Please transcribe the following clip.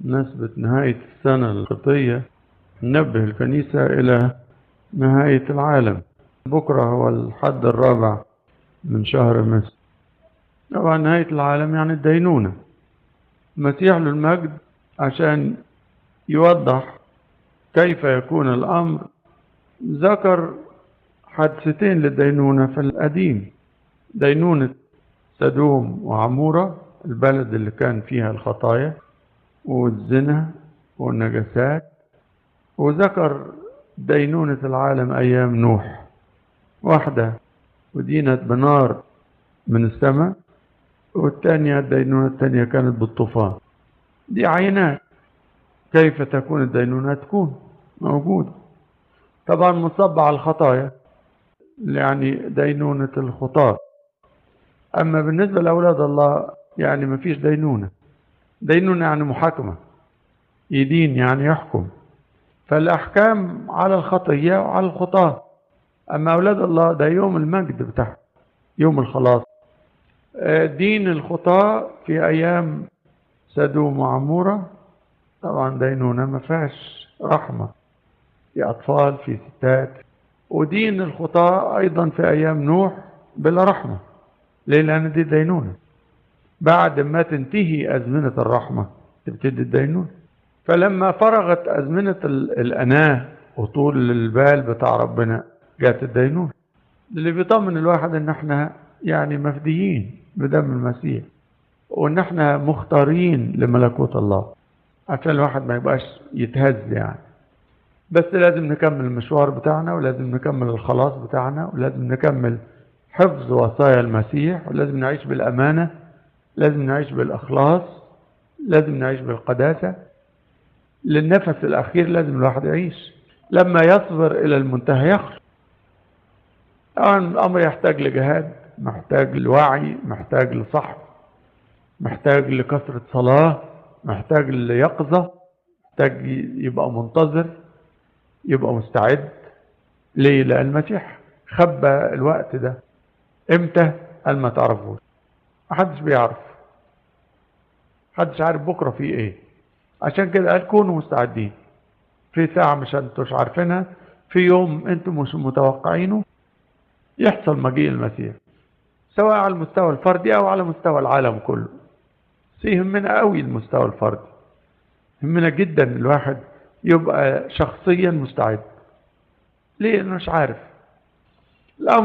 بمناسبة نهاية السنة القبطية ننبه الكنيسة إلى نهاية العالم بكرة هو الحد الرابع من شهر مصر طبعا نهاية العالم يعني الدينونة المسيح له المجد عشان يوضح كيف يكون الأمر ذكر حادثتين للدينونة في القديم دينونة سدوم وعمورة البلد اللي كان فيها الخطايا والزنا والنجاسات وذكر دينونة العالم أيام نوح واحدة ودينت بنار من السماء والثانية الدينونة الثانية كانت بالطوفان دي عينات كيف تكون الدينونة تكون موجودة طبعا مصب على الخطايا يعني دينونة الخطاة أما بالنسبة لأولاد الله يعني ما فيش دينونة دينونة يعني محاكمة يدين يعني يحكم فالأحكام على الخطية وعلى الخطاة أما أولاد الله ده يوم المجد بتاعه يوم الخلاص دين الخطاة في أيام سدوم وعمورة طبعا دينونة ما فيهاش رحمة في أطفال في ستات ودين الخطاة أيضا في أيام نوح بلا رحمة ليه لأن دي دينونة بعد ما تنتهي أزمنة الرحمة تبتدي الدينونة فلما فرغت أزمنة الأناة وطول البال بتاع ربنا جات الدينونة اللي بيطمن الواحد ان احنا يعني مفديين بدم المسيح وان احنا مختارين لملكوت الله عشان الواحد ما يبقاش يتهز يعني بس لازم نكمل المشوار بتاعنا ولازم نكمل الخلاص بتاعنا ولازم نكمل حفظ وصايا المسيح ولازم نعيش بالأمانة لازم نعيش بالإخلاص لازم نعيش بالقداسة للنفس الأخير لازم الواحد يعيش لما يصبر إلى المنتهى يخرج طبعا الأمر يحتاج لجهاد محتاج لوعي محتاج لصحب محتاج لكثرة صلاة محتاج ليقظة محتاج يبقى منتظر يبقى مستعد ليه لأن المسيح خبى الوقت ده امتى قال ما تعرفوش محدش بيعرف محدش عارف بكرة في ايه عشان كده قال كونوا مستعدين في ساعة مش انتوش عارفينها في يوم انتم مش متوقعينه يحصل مجيء المسيح سواء على المستوى الفردي او على مستوى العالم كله يهمنا قوي المستوى الفردي يهمنا جدا الواحد يبقى شخصيا مستعد ليه مش عارف الامر